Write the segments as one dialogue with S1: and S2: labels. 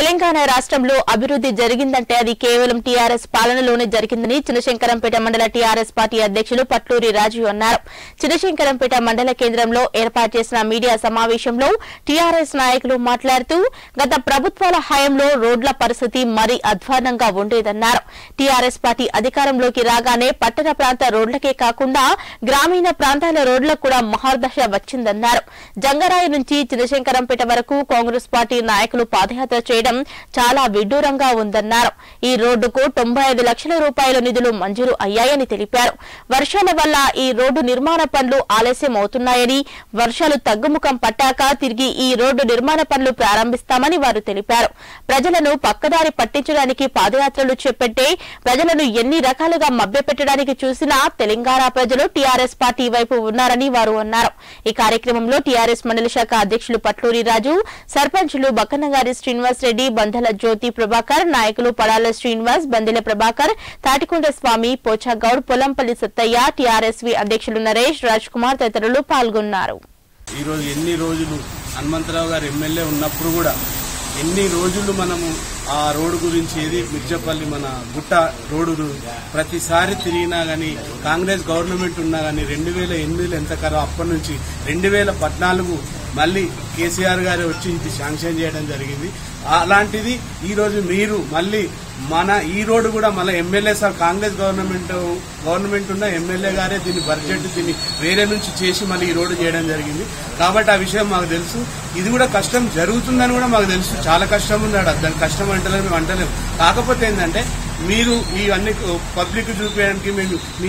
S1: తెలంగాణ రాష్ట్రంలో అభివృద్ది జరిగిందంటే అది కేవలం టీఆర్ఎస్ పాలనలోనే జరిగిందని చినశంకరంపేట మండల టీఆర్ఎస్ పార్టీ అధ్యక్షులు పట్లూరి రాజు అన్నారు చినశంకరంపేట మండల కేంద్రంలో ఏర్పాటు చేసిన మీడియా సమావేశంలో టీఆర్ఎస్ నాయకులు మాట్లాడుతూ గత ప్రభుత్వాల హయాంలో రోడ్ల పరిస్థితి మరీ అధ్వానంగా ఉండేదన్నారు టీఆర్ఎస్ పార్టీ అధికారంలోకి రాగానే పట్టణ ప్రాంత రోడ్లకే కాకుండా గ్రామీణ ప్రాంతాల రోడ్లకు కూడా మహాదశ వచ్చిందన్నారు జంగరాయి నుంచి చినశంకరంపేట వరకు కాంగ్రెస్ పార్టీ నాయకులు పాదయాత్ర చేయడం చాలా విడ్డూరంగా ఉందన్నారు ఈ రోడ్డుకు తొంభై ఐదు లక్షల రూపాయల నిధులు మంజూరు అయ్యాయని తెలిపారు వర్షాల వల్ల ఈ రోడ్డు నిర్మాణ పనులు ఆలస్యం అవుతున్నాయని వర్షాలు తగ్గుముఖం పట్టాక తిరిగి ఈ రోడ్డు నిర్మాణ పనులు ప్రారంభిస్తామని వారు తెలిపారు ప్రజలను పక్కదారి పట్టించడానికి పాదయాత్రలు చేపట్టే ప్రజలను ఎన్ని రకాలుగా మభ్యపెట్టడానికి చూసినా తెలంగాణ ప్రజలు టీఆర్ఎస్ పార్టీ వైపు ఉన్నారని వారు అన్నారు ఈ కార్యక్రమంలో టీఆర్ఎస్ మండలి శాఖ అధ్యక్షులు పట్లూరి రాజు సర్పంచులు బక్కనగారి శ్రీనివాస్ రెడ్డి బంధల జ్యోతి ప్రభాకర్ నాయకులు పడాల శ్రీనివాస్ బందెల ప్రభాకర్ తాటికొండ స్వామి పోచాగౌడ్ పొలంపల్లి సత్తయ్య టీఆర్ఎస్వి అధ్యక్షులు నరేష్ రాజ్ కుమార్ తదితరులు పాల్గొన్నారు
S2: ఈరోజు ఎన్ని రోజులు హనుమంతరావు గారు ఎమ్మెల్యే ఉన్నప్పుడు కూడా ఎన్ని రోజులు మనము ఆ రోడ్డు గురించి ఏది మిర్జపల్లి మన గుట్ట రోడ్డు గు- ప్రతిసారి తిరిగినా గానీ కాంగ్రెస్ గవర్నమెంట్ ఉన్నా గానీ రెండు వేల ఎనిమిదిలో ఎంత కరో అప్పటి నుంచి రెండు వేల పద్నాలుగు మళ్ళీ కేసీఆర్ గారు వచ్చి ఇది శాంక్షన్ చేయడం జరిగింది అలాంటిది ఈ రోజు మీరు మళ్ళీ మన ఈ రోడ్డు కూడా మళ్ళీ MLA sir Congress government government ఉన్న ఎమ్మెల్యే గారే దీన్ని బడ్జెట్ దీన్ని వేరే నుంచి చేసి మళ్ళీ ఈ రోడ్డు చేయడం జరిగింది కాబట్టి ఆ విషయం మాకు తెలుసు ఇది కూడా కష్టం జరుగుతుందని కూడా మాకు తెలుసు చాలా కష్టం ఉన్నాడు దాని కష్టం అంటలేదు మేము అంటలేము కాకపోతే ఏంటంటే మీరు ఇవన్నీ పబ్లిక్ చూపించడానికి మేము మీ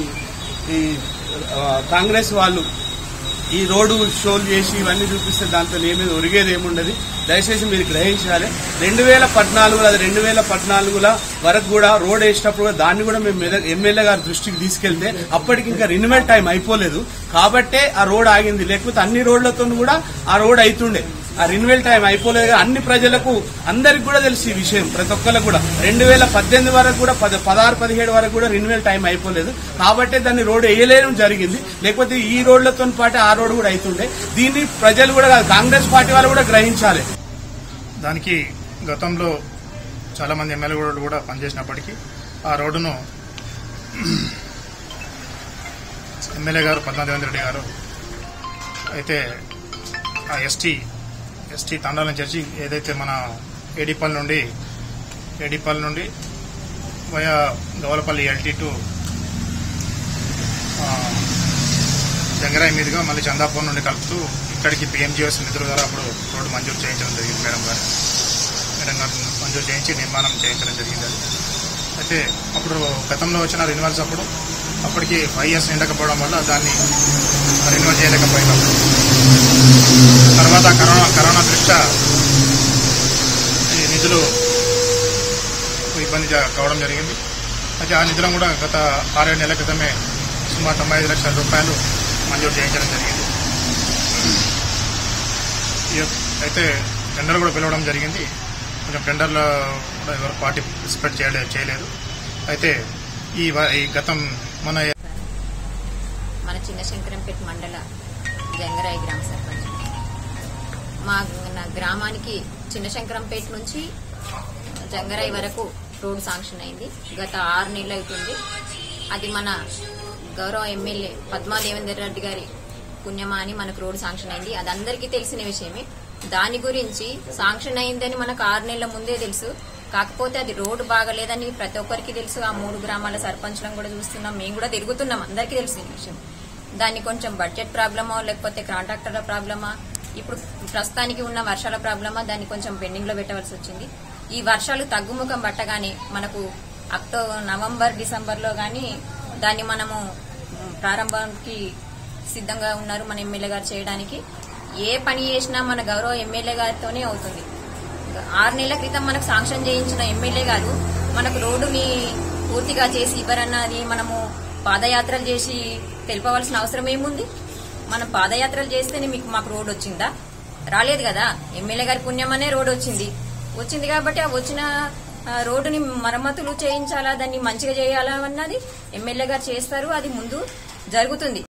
S2: ఈ ఆ, కాంగ్రెస్ వాళ్ళు ఈ రోడ్డు షోలు చేసి ఇవన్నీ చూపిస్తే దాంతో ఏమీ ఒరిగేది ఏముండదు దయచేసి మీరు గ్రహించాలి రెండు వేల పద్నాలుగులో అది రెండు వేల పద్నాలుగుల వరకు కూడా రోడ్ వేసేటప్పుడు కూడా దాన్ని కూడా మేము మెద- ఎమ్మెల్యే గారి దృష్టికి తీసుకెళ్తే అప్పటికి ఇంకా రెన్యువల్ టైం అయిపోలేదు కాబట్టే ఆ రోడ్ ఆగింది లేకపోతే అన్ని రోడ్లతో కూడా ఆ రోడ్ అవుతుండే ఆ రెన్యువల్ టైం అయిపోలేదు కానీ అన్ని ప్రజలకు అందరికి కూడా తెలుసు ఈ విషయం ప్రతి ఒక్కరికి కూడా రెండు వేల పద్దెనిమిది వరకు కూడా పద పదహారు పదిహేడు వరకు కూడా రెన్యువల్ టైం అయిపోలేదు కాబట్టే దాన్ని రోడ్డు వేయలేడం జరిగింది లేకపోతే ఈ రోడ్లతో పాటు ఆ రోడ్డు కూడా అవుతుండే దీన్ని ప్రజలు కూడా కాదు, కాంగ్రెస్ పార్టీ వాళ్ళు కూడా గ్రహించాలి
S3: దానికి గతంలో చాలా మంది ఎమ్మెల్యేలు కూడా పనిచేసినప్పటికీ ఆ రోడ్డును ఎమ్మెల్యే గారు పద్మాదేవేంద్ర రెడ్డి గారు అయితే ఆ ఎస్టీ ఎస్టీ తండాలను చేర్చి ఏదైతే మన ఏడిపల్లి నుండి ఏడిపల్లి నుండి వయా గవలపల్లి ఎల్టీ టు ఆ, జంగరాయి మీదుగా మళ్ళీ చందాపూర్ నుండి కలుపుతూ ఇక్కడికి పిఎంజిఎస్ నిధుల ద్వారా అప్పుడు రోడ్డు మంజూరు చేయించడం జరిగింది మేడం గారు మేడం గారు మంజూరు చేయించి నిర్మాణం చేయించడం జరిగింది అది అయితే అప్పుడు గతంలో వచ్చిన రెన్యువల్స్ అప్పుడు అప్పటికి ఫైవ్ ఇయర్స్ నిండకపోవడం వల్ల దాన్ని రెన్యువల్ చేయలేకపోయినాం తర్వాత కరోనా కరోనా దృష్ట్యా ఈ నిధులు ఇబ్బంది జ- కావడం జరిగింది అయితే ఆ నిధులను కూడా గత ఆరేడు నెలల క్రితమే సుమారు తొంభై ఐదు లక్షల రూపాయలు మంజూరు చేయించడం జరిగింది ఈ- అయితే టెండర్ కూడా పిలవడం జరిగింది కొంచెం టెండర్లో కూడా ఎవరు పార్టిసిపేట్ చేయలే చేయలేదు అయితే ఈ వ- ఈ గతం మన
S4: మన చిన్నశంకరంపేట మండల జంగరాయి గ్రామ సర్పంచ్ మా నా గ్రామానికి చిన్నశంకరంపేట నుంచి జంగరాయి వరకు రోడ్ శాంక్షన్ అయింది గత ఆరు నెలలు అవుతుంది అది మన గౌరవ ఎమ్మెల్యే పద్మా దేవేందర్ రెడ్డి గారి పుణ్యమా అని మనకు రోడ్ శాంక్షన్ అయింది అది అందరికీ తెలిసిన విషయమే దాని గురించి శాంక్షన్ అయిందని మనకు ఆరు నెలల ముందే తెలుసు కాకపోతే అది రోడ్డు బాగలేదని ప్రతి ఒక్కరికి తెలుసు ఆ మూడు గ్రామాల సర్పంచ్లను కూడా చూస్తున్నాం మేము కూడా తిరుగుతున్నాం అందరికీ తెలుసు ఈ విషయం దాన్ని కొంచెం బడ్జెట్ ప్రాబ్లమా లేకపోతే కాంట్రాక్టర్ల ప్రాబ్లమా ఇప్పుడు ప్రస్తుతానికి ఉన్న వర్షాల ప్రాబ్లమా దాన్ని కొంచెం పెండింగ్ లో పెట్టవలసి వచ్చింది ఈ వర్షాలు తగ్గుముఖం పట్టగానే మనకు అక్టోబర్ నవంబర్ డిసెంబర్ లో గాని దాన్ని మనము మ్, ప్రారంభానికి సిద్ధంగా ఉన్నారు మన ఎమ్మెల్యే గారు చేయడానికి ఏ పని చేసినా మన గౌరవ ఎమ్మెల్యే గారితోనే అవుతుంది ఆరు నెలల క్రితం మనకు శాంక్షన్ చేయించిన ఎమ్మెల్యే గారు మనకు రోడ్డుని పూర్తిగా చేసి ఇవ్వరన్నది మనము పాదయాత్రలు చేసి తెలుపవలసిన అవసరం ఏముంది మనం పాదయాత్రలు చేస్తేనే మీకు మాకు రోడ్ వచ్చిందా రాలేదు కదా ఎమ్మెల్యే గారి పుణ్యమనే రోడ్ వచ్చింది వచ్చింది కాబట్టి ఆ వచ్చిన ఆ, రోడ్డుని మరమ్మతులు చేయించాలా దాన్ని మంచిగా చేయాలా అన్నది ఎమ్మెల్యే గారు చేస్తారు అది ముందు జరుగుతుంది